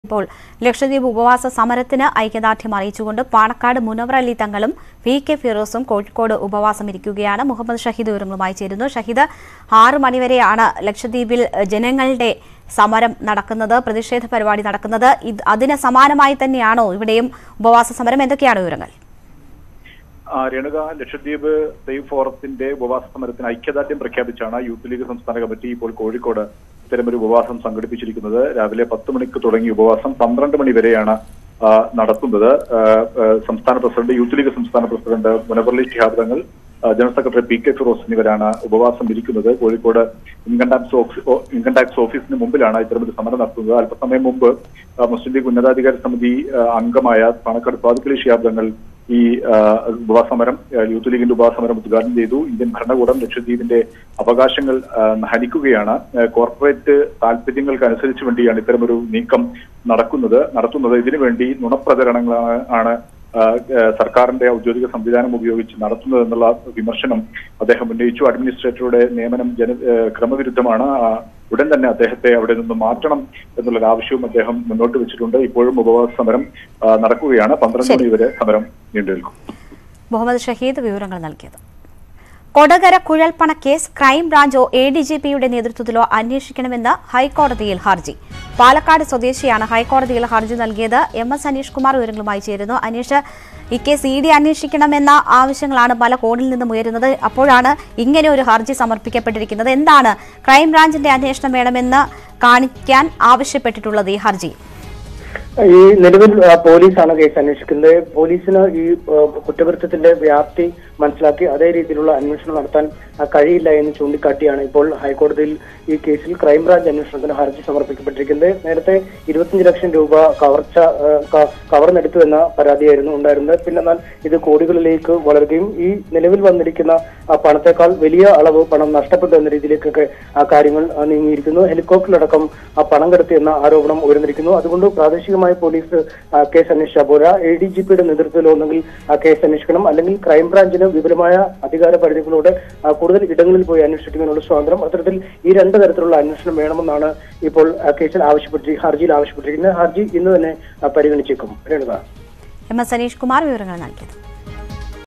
ഇപ്പോൾ ലക്ഷദ്വീപ് ഉപവാസ സമരത്തിന് ഐക്യദാർഢ്യം അറിയിച്ചുകൊണ്ട് പാണക്കാട് മുനവർ അലി തങ്ങളും വി കെ ഫിറോസും കോഴിക്കോട് ഉപവാസം ഇരിക്കുകയാണ് മുഹമ്മദ് ഷഹീദ് വിവരങ്ങളുമായി ചേരുന്നു ഷഹീദ് ആറ് മണിവരെയാണ് ലക്ഷദ്വീപിൽ ജനങ്ങളുടെ സമരം നടക്കുന്നത് പ്രതിഷേധ പരിപാടി നടക്കുന്നത് ഇത് അതിന് സമാനമായി തന്നെയാണോ ഇവിടെയും ഉപവാസ സമരം എന്തൊക്കെയാണ് വിവരങ്ങൾ ആ, രേണുക ലക്ഷദ്വീപ് സേവ് ഫോറത്തിന്റെ ഉപവാസ സമരത്തിന് ഐക്യദാർഢ്യം പ്രഖ്യാപിച്ചാണ് യൂത്ത് ലീഗ് സംസ്ഥാന കമ്മിറ്റി ഇപ്പോൾ കോഴിക്കോട് ഇത്തരമൊരു ഉപവാസം സംഘടിപ്പിച്ചിരിക്കുന്നത് രാവിലെ പത്ത് മണിക്ക് തുടങ്ങിയ ഉപവാസം പന്ത്രണ്ട് മണി വരെയാണ് ആ, നടത്തുന്നത് ആ, ആ, സംസ്ഥാന പ്രസിഡന്റ് യൂത്ത് ലീഗ് സംസ്ഥാന പ്രസിഡന്റ് മുനവർലി ശിഹാബ് തങ്ങൾ ആ, general secretary P K Firoz എന്നിവരാണ് ഉപവാസം ഇരിക്കുന്നത് കോഴിക്കോട് ഇൻകം ടാക്സ് ഓഫീസ് ഓ- ഇൻകം ടാക്സ് ഓഫീസിന് മുമ്പിലാണ് ഇത്തരമൊരു സമരം നടത്തുന്നത് അല്പസമയം മുമ്പ് ആ, മുസ്ലിം ലീഗ് ഉന്നതാധികാര സമിതി ആ, അംഗമായ പാണക്കാട് സ്വാദിഖലി ശിഹാബ് തങ്ങൾ ഈ ആ, ഉപവാസ സമരം ആ, യൂത്ത് ലീഗിന്റെ ഉപവാസ സമരം ഉദ്ഘാടനം ചെയ്തു ഇന്ത്യൻ ഭരണകൂടം ലക്ഷദ്വീപിന്റെ അവകാശങ്ങൾ ആ, ഹനിക്കുകയാണ് ആ, കോർപ്പറേറ്റ് താല്പര്യങ്ങൾക്ക് അനുസരിച്ച് വേണ്ടിയാണ് ഇത്തരമൊരു നീക്കം നടക്കുന്നത് നടത്തുന്നത് ഇതിനുവേണ്ടി നുണപ്രചരണങ്ങളാണ് ആണ് ആ, ആ, സർക്കാരിന്റെ ഔദ്യോഗിക സംവിധാനം ഉപയോഗിച്ച് നടത്തുന്നത് എന്നുള്ള വിമർശനം അദ്ദേഹം ഉന്നയിച്ചു അഡ്മിനിസ്ട്രേറ്ററുടെ നിയമനം ജന ആ, ക്രമവിരുദ്ധമാണ് ആ, ഉടൻ തന്നെ അദ്ദേഹത്തെ അവിടെ നിന്ന് മാറ്റണം എന്നുള്ളൊരു ആവശ്യവും അദ്ദേഹം മുന്നോട്ട് വെച്ചിട്ടുണ്ട് ഇപ്പോഴും ഉപവാസ സമരം ആ, നടക്കുകയാണ് പന്ത്രണ്ട് ശരി. മണി വരെ സമരം നീണ്ടുനിൽക്കും മുഹമ്മദ് ഷഹീദ് വിവരങ്ങൾ നൽകിയത് കൊടകര കുഴൽപ്പണ കേസ് ക്രൈംബ്രാഞ്ചോ എ ഡി ജി പിയുടെ നേതൃത്വത്തിലോ അന്വേഷിക്കണമെന്ന് ഹൈക്കോടതിയിൽ ഹർജി പാലക്കാട് സ്വദേശിയാണ് ഹൈക്കോടതിയിൽ ഹർജി നൽകിയത് എം എസ് അനീഷ് കുമാർ വിവരങ്ങളുമായി ചേരുന്നു അനീഷ് ഈ കേസ് ഇ ഡി അന്വേഷിക്കണമെന്ന ആവശ്യങ്ങളാണ് പല കോണിൽ നിന്നും ഉയരുന്നത് അപ്പോഴാണ് ഇങ്ങനെ ഒരു ഹർജി സമർപ്പിക്കപ്പെട്ടിരിക്കുന്നത് എന്താണ് ക്രൈംബ്രാഞ്ചിന്റെ അന്വേഷണം വേണമെന്ന് കാണിക്കാൻ ആവശ്യപ്പെട്ടിട്ടുള്ളത് ഈ ഹർജി ഈ നിലവിൽ ആ, പോലീസാണ് കേസ് അന്വേഷിക്കുന്നത് പോലീസിന് ഈ ആ, കുറ്റകൃത്യത്തിന്റെ വ്യാപ്തി മനസ്സിലാക്കി അതേ രീതിയിലുള്ള അന്വേഷണം നടത്താൻ ആ, കഴിയില്ല എന്ന് ചൂണ്ടിക്കാട്ടിയാണ് ഇപ്പോൾ ഹൈക്കോടതിയിൽ ഈ കേസിൽ ക്രൈംബ്രാഞ്ച് അന്വേഷണത്തിന് ഹർജി സമർപ്പിക്കപ്പെട്ടിരിക്കുന്നത് നേരത്തെ ഇരുപത്തിയഞ്ച് ലക്ഷം രൂപ കവർച്ച ആ, ക- കവർന്നെടുത്തു എന്ന പരാതിയായിരുന്നു ഉണ്ടായിരുന്നത് പിന്നെ എന്നാൽ ഇത് കോടികളിലേക്ക് വളരുകയും ഈ നിലവിൽ വന്നിരിക്കുന്ന ആ പണത്തെക്കാൾ വലിയ അളവ് പണം നഷ്ടപ്പെട്ടു എന്ന രീതിയിലേക്കൊക്കെ ആ കാര്യങ്ങൾ ആ, നീങ്ങിയിരിക്കുന്നു ഹെലികോപ്റ്ററിലടക്കം ആ പണം കടത്തി എന്ന ആരോപണം ഉയർന്നിരിക്കുന്നു അതുകൊണ്ട് പ്രാദേശികമായ പോലീസ് ആ, കേസ് അന്വേഷിച്ചാൽ പോരാ എ ഡി ജി പിയുടെ നേതൃത്വത്തിൽ ഒന്നെങ്കിൽ ആ കേസ് അന്വേഷിക്കണം അല്ലെങ്കിൽ ക്രൈംബ്രാഞ്ചിന് വിപുലമായ അധികാര പരിധികളോടെ ആ, കൂടുതൽ ഇടങ്ങളിൽ പോയി അന്വേഷിക്കുന്നതിനുള്ള സ്വാതന്ത്ര്യം അത്തരത്തിൽ ഈ രണ്ട് തരത്തിലുള്ള അന്വേഷണം വേണമെന്നാണ് ഇപ്പോൾ ആ, കേസിൽ ആവശ്യപ്പെട്ടി ഹർജിയിൽ ആവശ്യപ്പെട്ടിരിക്കുന്നത് ഹർജി ഇന്ന് തന്നെ ആ, പരിഗണിച്ചേക്കും രേണുക എം എസ് അനീഷ് കുമാർ വിവരങ്ങൾ നൽകിയത്